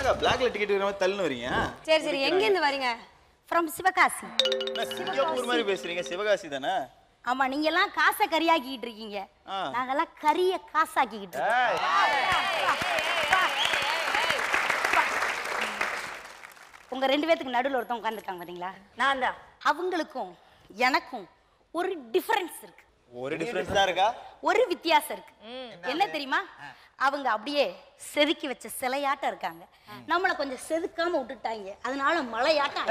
என்னக்கா பிளாக்ல டிக்கெட் இருக்கிற மாதிரி தள்ளுன்னு வரீங்க சரி சரி எங்கேருந்து வரீங்க ஃப்ரம் சிவகாசி என்ன சிங்கப்பூர் மாதிரி பேசுறீங்க சிவகாசி தானே ஆமா நீங்க எல்லாம் காசை கறியாக்கிட்டு இருக்கீங்க ஆ. நாங்கெல்லாம் கறிய காசாக்கிக்கிட்டு இருக்கோம். உங்க ரெண்டு பேத்துக்கு நடுவுல ஒருத்தவங்க உட்காந்துருக்காங்க பாத்தீங்களா நான் தான் அவங்களுக்கும் எனக்கும் ஒரு டிஃபரன்ஸ் இருக்கு ஒரு டிஃபரன்ஸ் தான் இருக்கா ஒரு வித்தியாசம் இருக்கு என்ன தெரியுமா அவங்க அப்படியே செதுக்கி வச்ச சிலையாட்டம் இருக்காங்க நம்மள கொஞ்சம் செதுக்காம விட்டுட்டாங்க அதனால மலையாட்டம்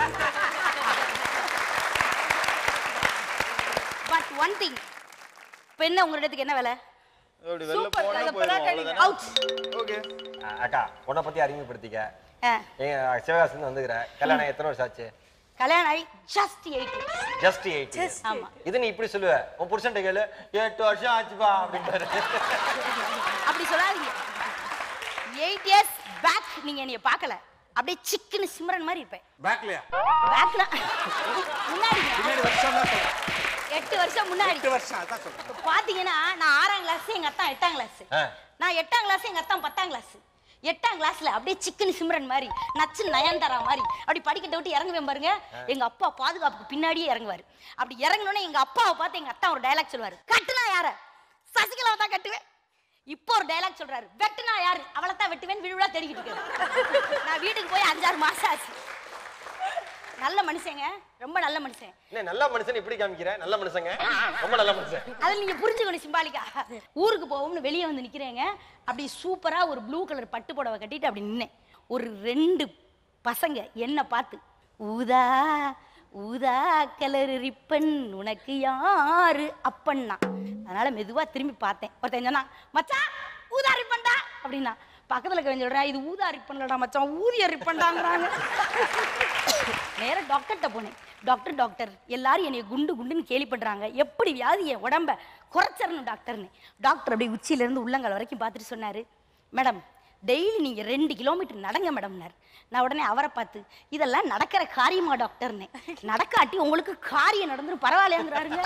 பட் ஒன் திங் இப்போ என்ன உங்க இடத்துக்கு என்ன வேலை அப்படி வெளில Super, போனா அந்த போயிடும் பலாக்கடி அவ்வளவுதானே அவுட் ஓகே அக்கா உன்னை பத்தி அறிமுகப்படுத்திக்க எங்க சிவகாசிந்து வந்துக்கிற கல்யாணம் எத்தனை வருஷம் ஆச்சு கல்யாணம் ஆகி ஜஸ்ட் எயிட் ஜஸ்ட் எயிட் ஆமா இது நீ இப்படி சொல்லுவ உன் புருஷன் கேளு எட்டு வருஷம் ஆச்சுப்பா அப்படின்றாரு அப்படி சொல்லாதீங்க எயிட் இயர்ஸ் பேக் நீங்க என்னைய பார்க்கல அப்படியே சிக்குன்னு சிம்ரன் மாதிரி இருப்பேன் பேக்லயா பேக்ல முன்னாடி பின்னாடி வருஷம் தான் சொல்றேன் எட்டு வருஷம் முன்னாடி எட்டு வருஷம் அதான் சொல்றேன் இப்ப பாத்தீங்கன்னா நான் ஆறாம் கிளாஸ் எங்க அத்தா எட்டாம் கிளாஸ் ஆ. நான் எட்டாம் கிளாஸ் எங்க அத்தா பத்தாம் கிளாஸ் எட்டாம் கிளாஸ்ல அப்படியே சிக்கன் சிம்ரன் மாதிரி நச்சு நயன்தாரா மாதிரி அப்படி படிக்கட்ட விட்டு இறங்குவேன் பாருங்க எங்க அப்பா பாதுகாப்புக்கு பின்னாடியே இறங்குவாரு அப்படி இறங்கினோடனே எங்க அப்பாவை பார்த்து எங்க அத்தா ஒரு டயலாக் சொல்லுவாரு கட்டுனா யார சசிகலாவை தான் கட்டுவேன் இப்போ ஒரு டயலாக் சொல்றாரு வெட்டுனா யாரு அவளை தான் வெட்டுவேன் விழுவிழா தேடிக்கிட்டு இருக்காரு நான் வீட்டுக்கு போய் அஞ்சாறு மாசம் ஆச்சு நல்ல மனுஷங்க ரொம்ப நல்ல மனுஷன் என்ன நல்ல மனுஷன் இப்படி காமிக்கிற நல்ல மனுஷங்க ரொம்ப நல்ல மனுஷன் அதில் நீங்க புரிஞ்சுக்கணும் சிம்பாலிக்கா ஊருக்கு போவோம்னு வெளியே வந்து நிக்கிறேங்க அப்படி சூப்பரா ஒரு ப்ளூ கலர் பட்டு புடவை கட்டிட்டு அப்படி நின்னேன் ஒரு ரெண்டு பசங்க என்ன பார்த்து ஊதா ஊதா கலர் ரிப்பன் உனக்கு யாரு அப்பன்னா அதனால மெதுவா திரும்பி பார்த்தேன் ஒருத்தன் சொன்னா மச்சான் ஊதா ரிப்பன்டா அப்படின்னா பக்கத்துல இருக்கவன் சொல்றேன் இது ஊதா ரிப்பன்லடா மச்சான் ஊதிய ரிப்பன்டாங்கிறாங்க நேரா டாக்டர்கிட்ட போனேன் டாக்டர் டாக்டர் எல்லாரும் என்னைய குண்டு குண்டுன்னு கேலி பண்றாங்க எப்படி வியாதி என் உடம்ப குறைச்சிடணும் டாக்டர்னு டாக்டர் அப்படியே உச்சியில இருந்து உள்ளங்கால் வரைக்கும் பார்த்துட்டு சொன்னாரு மேடம் டெய்லி நீங்க ரெண்டு கிலோமீட்டர் நடங்க மேடம்னார் நான் உடனே அவரை பார்த்து இதெல்லாம் நடக்கிற காரியமா டாக்டர்னு நடக்காட்டி உங்களுக்கு காரியம் நடந்துரும் பரவாயில்லையாங்கிறாருங்க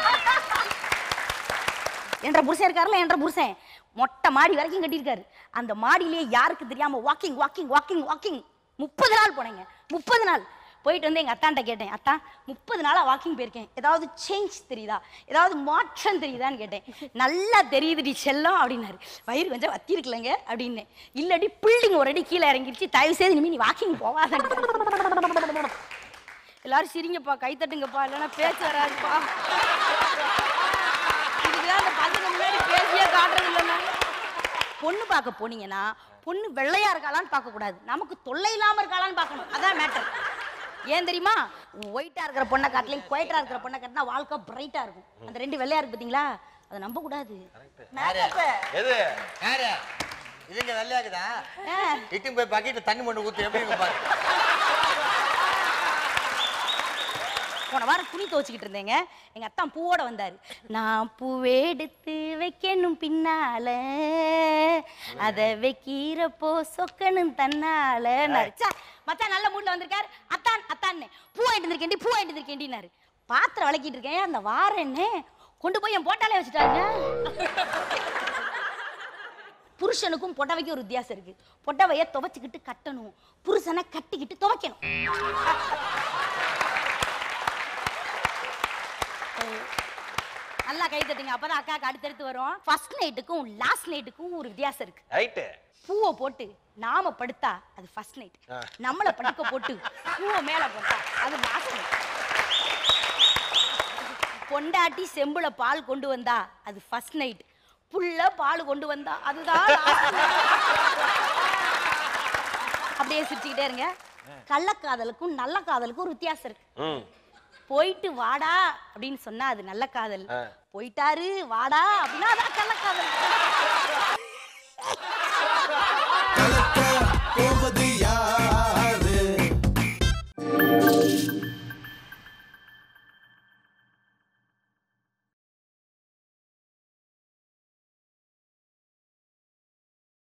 என்ற புருஷன் இருக்காருல்ல என்ற புருஷன் மொட்டை மாடி வரைக்கும் கட்டியிருக்காரு அந்த மாடியிலேயே யாருக்கு தெரியாம வாக்கிங் வாக்கிங் வாக்கிங் வாக்கிங் முப்பது நாள் போனேங்க முப்பது நாள் போயிட்டு வந்து எங்க அத்தான்ட்ட கேட்டேன் அத்தா முப்பது நாளா வாக்கிங் போயிருக்கேன் ஏதாவது சேஞ்ச் தெரியுதா ஏதாவது மாற்றம் தெரியுதான்னு கேட்டேன் நல்லா தெரியுதுடி செல்லம் அப்படின்னாரு வயிறு கொஞ்சம் வத்தி இருக்குல்லங்க அப்படின்னு இல்லாட்டி பில்டிங் ஒரு அடி கீழே இறங்கிருச்சு தயவு செய்து இனிமே நீ வாக்கிங் போகாத எல்லாரும் சிரிங்கப்பா கை தட்டுங்கப்பா இல்லைன்னா பேச்சு வராதுப்பா இதுக்குதான் அந்த பசங்க முன்னாடி பேசியே காட்டுறது இல்லைன்னா பொண்ணு பார்க்க போனீங்கன்னா பொண்ணு வெள்ளையா இருக்காளான்னு பார்க்க கூடாது நமக்கு தொல்லை இல்லாம இருக்காளான்னு பார்க்கணும் அதான் மேட்டர் ஏன் தெரியுமா ஒயிட்டா இருக்கிற பொண்ணை காட்டிலையும் குவைட்டா இருக்கிற பொண்ணை காட்டினா வாழ்க்கை பிரைட்டா இருக்கும் அந்த ரெண்டு வெள்ளையா இருக்கு பாத்தீங்களா அதை நம்ப கூடாது எது யாரு இதுங்க வெள்ளையாக்குதா ஆ, இட்டும் போய் பக்கெட்ல தண்ணி மண்ணு ஊத்து எப்படி இருக்கும் பாரு போன வாரம் துணி துவச்சிக்கிட்டு இருந்தேங்க எங்க அத்தா பூவோட வந்தாரு நான் பூவெடுத்து வைக்கணும் பின்னால அத வைக்கிறப்போ சொக்கணும் தன்னால மச்சான் நல்ல மூட்ல வந்திருக்காரு அத்தான் அத்தான்னு பூ வாங்கிட்டு வந்திருக்கேன்டி பூ வாங்கிட்டு வந்திருக்கேன்டினாரு பாத்திரம் விளக்கிட்டு இருக்கேன் அந்த வாரம் என்ன கொண்டு போய் என் போட்டாலே வச்சுட்டாங்க புருஷனுக்கும் புடவைக்கும் ஒரு வித்தியாசம் இருக்கு புடவைய துவைச்சுக்கிட்டு கட்டணும் புருஷனை கட்டிக்கிட்டு துவைக்கணும் நல்லா கை தட்டுங்க அப்பதான் அக்காக்கு அடுத்தடுத்து வரும் ஃபர்ஸ்ட் நைட்டுக்கும் லாஸ்ட் நைட்டுக்கும் ஒரு வித்தியாசம் இருக்கு ரைட்டு பூவை போட்டு நாம படுத்தா அது ஃபர்ஸ்ட் நைட் நம்மள படுக்க போட்டு பூவை மேல போட்டா அது லாஸ்ட் நைட் பொண்டாட்டி செம்புல பால் கொண்டு வந்தா அது ஃபர்ஸ்ட் நைட் புள்ள பால் கொண்டு வந்தா அதுதான் last night. அப்படியே சிரிச்சுக்கிட்டே இருங்க கள்ளக்காதலுக்கும் நல்ல காதலுக்கும் ஒரு வித்தியாசம் இருக்கு ம் போயிட்டு வாடா அப்படின்னு சொன்னா அது நல்ல காதல் ஆ. போயிட்டாரு வாடா அப்படின்னா அதான் கள்ளக்காதல்